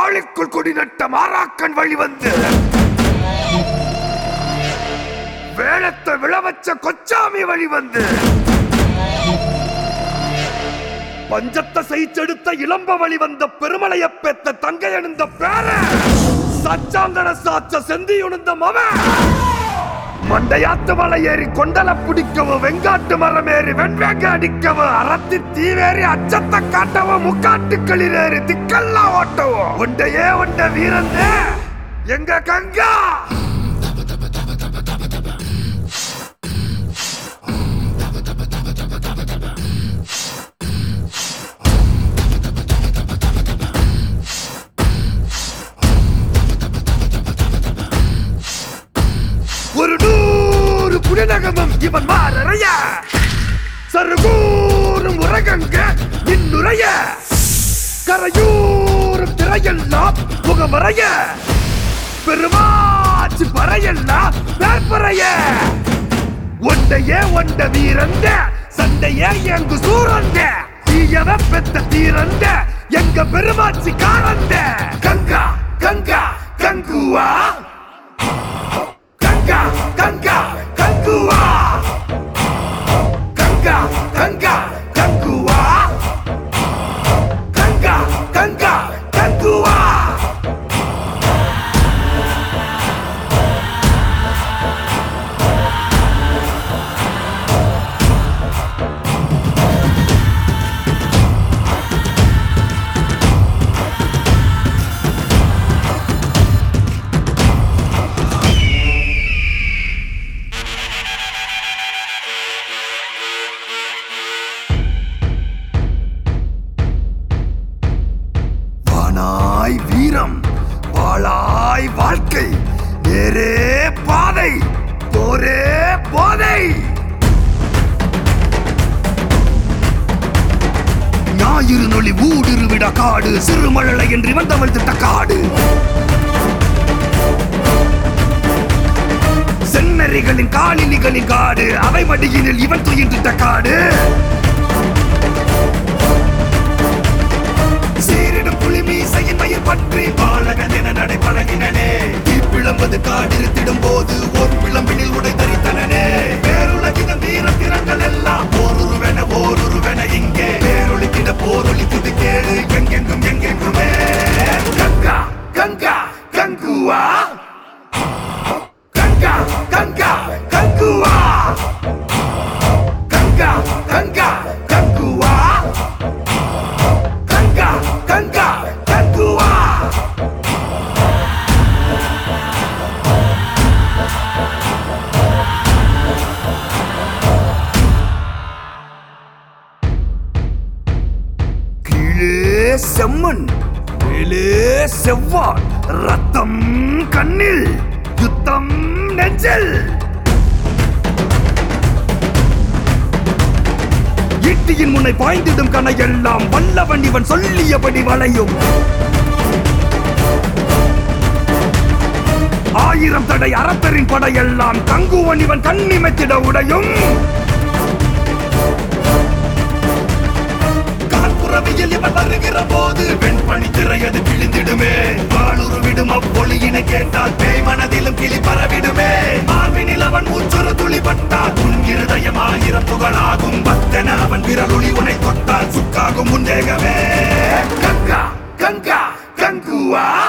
ஆளுக்குள் கொடி நட்ட மாறாக்கன் வழி வந்து வேளத்தை விழவச்ச கொச்சாமி வழி வந்து பஞ்சத்தை செய்ச்செடுத்த இளம்ப வழி வந்த பெருமலைய பெத்த தங்கை அணிந்த பேர சச்சாங்கட சாச்ச செந்தி உணர்ந்த மவன் மண்டையாத்து மலை ஏறி கொண்டல பிடிக்கவும் வெங்காட்டு மரம் ஏறி வெண்வேங்க அடிக்கவும் அறத்தி தீவேறி அச்சத்தை காட்டவும் முக்காட்டுக்களில் ஏறி திக்கெல்லாம் ஓட்டவும் ஒண்டையே ஒண்ட வீரந்தே எங்க கங்கா ஒரு நூறு புலிநகமும் இவன் மாறறைய சருகூரும் உரகங்க இன்னுரைய கரையூரும் திரையெல்லாம் முகமறைய பெருமாச்சு பறையெல்லாம் பேர்பறைய ஒண்டையே ஒண்ட வீரந்த சண்டையே எங்கு சூரந்த தீயவ பெத்த தீரந்த எங்க பெருமாச்சி காரந்த கங்கா கங்கா கங்குவா கங்கா கங்கா கங்குவா கங்கா கங்கா கங்குவா கங்கா கங்கா கங்குவா வானாய் வீரம் வாளாய் வாழ்க்கை நேரே பாதை போரே போதை ஞாயிறு நொழி ஊடுருவிட காடு சிறுமழலை என்று வந்தவள் திட்ட காடு செந்நரிகளின் காலிலிகளின் காடு அவை மடியினில் இவன் துயின்றிட்ட காடு சீரிடும் புலி மீசையின் மயிர் பற்றி பாலகன் என நடைபழகினனே தீப்பிழம்பது காடிருத்திடும் போது ஓர் பிளம்பினில் உடை தரித்தனனே பேருலகின வீர திறங்கள் எல்லாம் ஓருருவென ஓருருவென இங்கே பேரொழித்திட போரொழித்தது கேளு எங்கெங்கும் எங்கெங்குமே கங்கா கங்கா கங்குவா கங்கா கங்கா கங்குவா கங்கா கங்கா கங்குவா கங்கா கங்கா கங்குவா கீழே செம்மண் மேலே செவ்வான் ரத்தம் கண்ணில் யுத்தம் நெஞ்சில் ஈட்டியின் முனை பாய்ந்திடும் கணையெல்லாம் வல்லவன் இவன் சொல்லியபடி வளையும் ஆயிரம் தடை அரப்பரின் படையெல்லாம் தங்குவன் இவன் கண்ணிமைத்திட உடையும் காற்புறவியில் இவன் வருகிற போது வெண்பணி திரையது கிழிந்திடுமே வாளுருவிடும் அப்பொழியினை கேட்டால் பேய் மனதிலும் கிளி பரவிடுமே மார்பினில் அவன் மூச்சொரு துளி பட்டால் உன் இருதயம் ஆயிரம் புகழாகும் பத்தன அவன் விரலொளி உனை தொட்டால் சுக்காகும் உன் தேகமே கங்கா கங்கா கங்குவா